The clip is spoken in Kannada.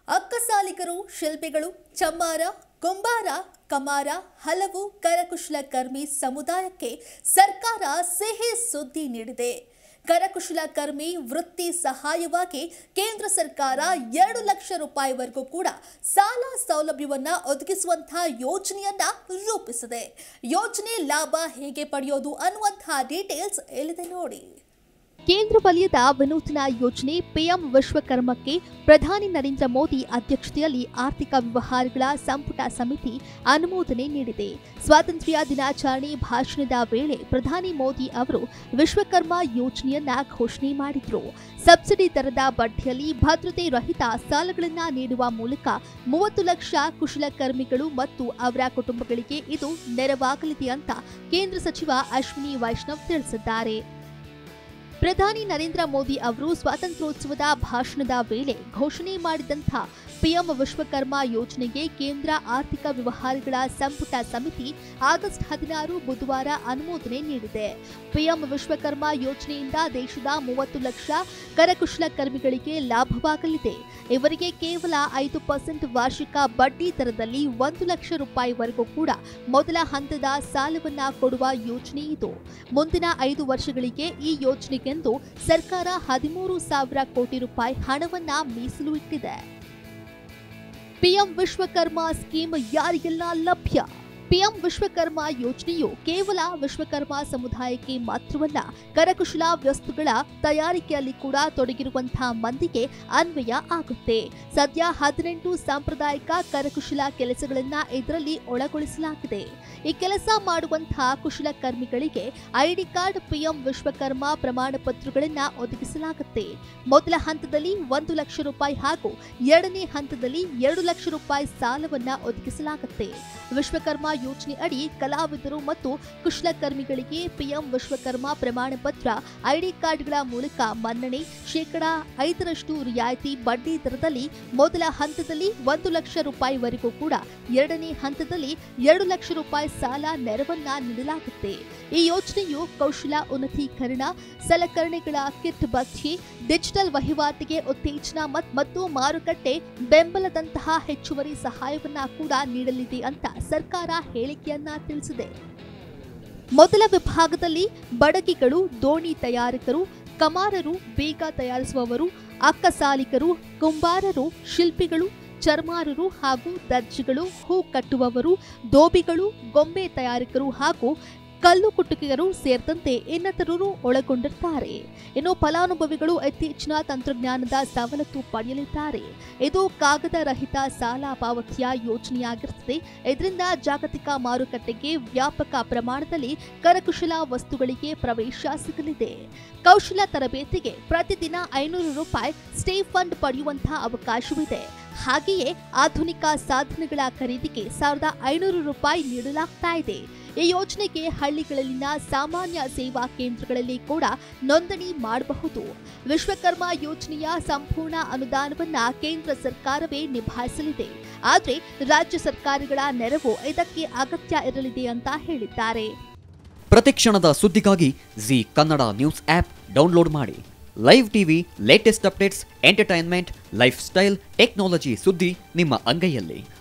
ಅಕ್ಕಸಾಲಿಗರು ಶಿಲ್ಪಿಗಳು ಚಮ್ಮಾರ ಕುಂಬಾರ ಕಮಾರ ಹಲವು ಕರಕುಶಲಕರ್ಮಿ ಸಮುದಾಯಕ್ಕೆ ಸರ್ಕಾರ ಸಿಹಿ ಸುದ್ದಿ ನೀಡಿದೆ ಕರಕುಶಲಕರ್ಮಿ ವೃತ್ತಿ ಸಹಾಯವಾಗಿ ಕೇಂದ್ರ ಸರ್ಕಾರ ಎರಡು ಲಕ್ಷ ರೂಪಾಯಿವರೆಗೂ ಕೂಡ ಸಾಲ ಸೌಲಭ್ಯವನ್ನ ಒದಗಿಸುವಂತಹ ಯೋಜನೆಯನ್ನ ರೂಪಿಸಿದೆ ಯೋಜನೆ ಲಾಭ ಹೇಗೆ ಪಡೆಯೋದು ಅನ್ನುವಂತಹ ಡೀಟೇಲ್ಸ್ ಎಲ್ಲಿದೆ ನೋಡಿ ಕೇಂದ್ರ ವಲಯದ ವಿನೂತನ ಯೋಜನೆ ಪಿಎಂ ವಿಶ್ವಕರ್ಮಕ್ಕೆ ಪ್ರಧಾನಿ ನರೇಂದ್ರ ಮೋದಿ ಅಧ್ಯಕ್ಷತೆಯಲ್ಲಿ ಆರ್ಥಿಕ ವ್ಯವಹಾರಗಳ ಸಂಪುಟ ಸಮಿತಿ ಅನುಮೋದನೆ ನೀಡಿದೆ ಸ್ವಾತಂತ್ರ್ಯ ದಿನಾಚರಣೆ ಭಾಷಣದ ವೇಳೆ ಪ್ರಧಾನಿ ಮೋದಿ ಅವರು ವಿಶ್ವಕರ್ಮ ಯೋಜನೆಯನ್ನ ಘೋಷಣೆ ಮಾಡಿದ್ರು ಸಬ್ಸಿಡಿ ದರದ ಬಡ್ಡಿಯಲ್ಲಿ ಭದ್ರತೆ ರಹಿತ ಸಾಲಗಳನ್ನ ನೀಡುವ ಮೂಲಕ ಮೂವತ್ತು ಲಕ್ಷ ಕುಶಲಕರ್ಮಿಗಳು ಮತ್ತು ಅವರ ಕುಟುಂಬಗಳಿಗೆ ಇದು ನೆರವಾಗಲಿದೆ ಅಂತ ಕೇಂದ್ರ ಸಚಿವ ಅಶ್ವಿನಿ ವೈಷ್ಣವ್ ತಿಳಿಸಿದ್ದಾರೆ ಪ್ರಧಾನಿ ನರೇಂದ್ರ ಮೋದಿ ಅವರು ಸ್ವಾತಂತ್ರ್ಯೋತ್ಸವದ ಭಾಷಣದ ವೇಳೆ ಘೋಷಣೆ ಮಾಡಿದಂಥ ಪಿಎಂ ವಿಶ್ವಕರ್ಮ ಯೋಜನೆಗೆ ಕೇಂದ್ರ ಆರ್ಥಿಕ ವ್ಯವಹಾರಗಳ ಸಂಪುಟ ಸಮಿತಿ ಆಗಸ್ಟ್ ಹದಿನಾರು ಬುಧವಾರ ಅನುಮೋದನೆ ನೀಡಿದೆ ಪಿಎಂ ವಿಶ್ವಕರ್ಮ ಯೋಜನೆಯಿಂದ ದೇಶದ ಮೂವತ್ತು ಲಕ್ಷ ಕರಕುಶಲಕರ್ಮಿಗಳಿಗೆ ಲಾಭವಾಗಲಿದೆ ಇವರಿಗೆ ಕೇವಲ ಐದು ಪರ್ಸೆಂಟ್ ವಾರ್ಷಿಕ ಬಡ್ಡಿ ದರದಲ್ಲಿ ಒಂದು ಲಕ್ಷ ರೂಪಾಯಿವರೆಗೂ ಕೂಡ ಮೊದಲ ಹಂತದ ಸಾಲವನ್ನ ಕೊಡುವ ಯೋಜನೆ ಇದು ಮುಂದಿನ ಐದು ವರ್ಷಗಳಿಗೆ ಈ ಯೋಜನೆಗೆಂದು ಸರ್ಕಾರ ಹದಿಮೂರು ಸಾವಿರ ಕೋಟಿ ರೂಪಾಯಿ ಹಣವನ್ನ ಮೀಸಲು ಇಟ್ಟಿದೆ ಪಿಎಂ ವಿಶ್ವಕರ್ಮ ಸ್ಕೀಮ್ ಯಾರಿಗೆಲ್ಲ ಲಭ್ಯ ಪಿಎಂ ವಿಶ್ವಕರ್ಮ ಯೋಜನೆಯು ಕೇವಲ ವಿಶ್ವಕರ್ಮ ಸಮುದಾಯಕ್ಕೆ ಮಾತ್ರವಲ್ಲ ಕರಕುಶಲ ವಸ್ತುಗಳ ತಯಾರಿಕೆಯಲ್ಲಿ ಕೂಡ ತೊಡಗಿರುವಂತಹ ಮಂದಿಗೆ ಅನ್ವಯ ಆಗುತ್ತೆ ಸದ್ಯ ಹದಿನೆಂಟು ಸಾಂಪ್ರದಾಯಿಕ ಕರಕುಶಲ ಕೆಲಸಗಳನ್ನ ಇದರಲ್ಲಿ ಒಳಗೊಳಿಸಲಾಗಿದೆ ಈ ಕೆಲಸ ಮಾಡುವಂತಹ ಕುಶಲಕರ್ಮಿಗಳಿಗೆ ಐಡಿ ಕಾರ್ಡ್ ಪಿಎಂ ವಿಶ್ವಕರ್ಮ ಪ್ರಮಾಣ ಪತ್ರಗಳನ್ನ ಒದಗಿಸಲಾಗುತ್ತೆ ಮೊದಲ ಹಂತದಲ್ಲಿ ಒಂದು ಲಕ್ಷ ರೂಪಾಯಿ ಹಾಗೂ ಎರಡನೇ ಹಂತದಲ್ಲಿ ಎರಡು ಲಕ್ಷ ರೂಪಾಯಿ ಸಾಲವನ್ನ ಒದಗಿಸಲಾಗುತ್ತೆ ವಿಶ್ವಕರ್ಮ ಯೋಜನೆ ಅಡಿ ಕಲಾವಿದರು ಮತ್ತು ಕುಶಲಕರ್ಮಿಗಳಿಗೆ ಪಿಎಂ ವಿಶ್ವಕರ್ಮ ಪ್ರಮಾಣ ಪತ್ರ ಐಡಿ ಕಾರ್ಡ್ಗಳ ಮೂಲಕ ಮನ್ನಣೆ ಶೇಕಡಾ ಐದರಷ್ಟು ರಿಯಾಯಿತಿ ಬಡ್ಡಿ ದರದಲ್ಲಿ ಮೊದಲ ಹಂತದಲ್ಲಿ ಒಂದು ಲಕ್ಷ ರೂಪಾಯಿವರೆಗೂ ಕೂಡ ಎರಡನೇ ಹಂತದಲ್ಲಿ ಎರಡು ಲಕ್ಷ ರೂಪಾಯಿ ಸಾಲ ನೆರವನ್ನ ನೀಡಲಾಗುತ್ತೆ ಈ ಯೋಜನೆಯು ಕೌಶಲ ಉನ್ನತೀಕರಣ ಸಲಕರಣೆಗಳ ಕಿಟ್ ಭತ್ಯೆ ಡಿಜಿಟಲ್ ವಹಿವಾಟಿಗೆ ಉತ್ತೇಜನ ಮತ್- ಮತ್ತು ಮಾರುಕಟ್ಟೆ ಬೆಂಬಲದಂತಹ ಹೆಚ್ಚುವರಿ ಸಹಾಯವನ್ನ ಕೂಡ ನೀಡಲಿದೆ ಅಂತ ಸರ್ಕಾರ ಹೇಳಿಕೆಯನ್ನ ತಿಳಿಸಿದೆ ಮೊದಲ ವಿಭಾಗದಲ್ಲಿ ಬಡಗಿಗಳು ದೋಣಿ ತಯಾರಕರು ಕಮಾರರು ಬೇಗ ತಯಾರಿಸುವವರು ಅಕ್ಕಸಾಲಿಕರು ಕುಂಬಾರರು ಶಿಲ್ಪಿಗಳು ಚರ್ಮಾರರು ಹಾಗೂ ದರ್ಜಿಗಳು ಹೂ ಕಟ್ಟುವವರು ದೋಬಿಗಳು ಗೊಂಬೆ ತಯಾರಕರು ಹಾಗೂ ಕಲ್ಲು ಕುಟುಕಿಗರು ಸೇರಿದಂತೆ ಇನ್ನಿತರರು ಒಳಗೊಂಡಿರ್ತಾರೆ ಇನ್ನು ಫಲಾನುಭವಿಗಳು ಇತ್ತೀಚಿನ ತಂತ್ರಜ್ಞಾನದ ಸವಲತ್ತು ಪಡೆಯಲಿದ್ದಾರೆ ಇದು ಕಾಗದ ರಹಿತ ಸಾಲ ಪಾವತಿಯ ಯೋಜನೆಯಾಗಿರುತ್ತದೆ ಇದರಿಂದ ಜಾಗತಿಕ ಮಾರುಕಟ್ಟೆಗೆ ವ್ಯಾಪಕ ಪ್ರಮಾಣದಲ್ಲಿ ಕರಕುಶಲ ವಸ್ತುಗಳಿಗೆ ಪ್ರವೇಶ ಸಿಗಲಿದೆ ಕೌಶಲ ತರಬೇತಿಗೆ ಪ್ರತಿದಿನ ಐನೂರು ರೂಪಾಯಿ ಸ್ಟೇ ಫಂಡ್ ಪಡೆಯುವಂತಹ ಅವಕಾಶವಿದೆ ಹಾಗೆಯೇ ಆಧುನಿಕ ಸಾಧನಗಳ ಖರೀದಿಗೆ ಸಾವಿರದ ಐನೂರು ರೂಪಾಯಿ ನೀಡಲಾಗ್ತಾ ಇದೆ ಈ ಯೋಜನೆಗೆ ಹಳ್ಳಿಗಳಲ್ಲಿನ ಸಾಮಾನ್ಯ ಸೇವಾ ಕೇಂದ್ರಗಳಲ್ಲಿ ಕೂಡ ನೋಂದಣಿ ಮಾಡಬಹುದು ವಿಶ್ವಕರ್ಮ ಯೋಜನೆಯ ಸಂಪೂರ್ಣ ಅನುದಾನವನ್ನ ಕೇಂದ್ರ ಸರ್ಕಾರವೇ ನಿಭಾಯಿಸಲಿದೆ ಆದರೆ ರಾಜ್ಯ ಸರ್ಕಾರಗಳ ನೆರವು ಇದಕ್ಕೆ ಅಗತ್ಯ ಇರಲಿದೆ ಅಂತ ಹೇಳಿದ್ದಾರೆ ಪ್ರತಿಕ್ಷಣದ ಸುದ್ದಿಗಾಗಿ Zee Kannada news app download ಮಾಡಿ live TV latest updates entertainment lifestyle technology ಸುದ್ದಿ ನಿಮ್ಮ ಅಂಗೈಯಲ್ಲಿ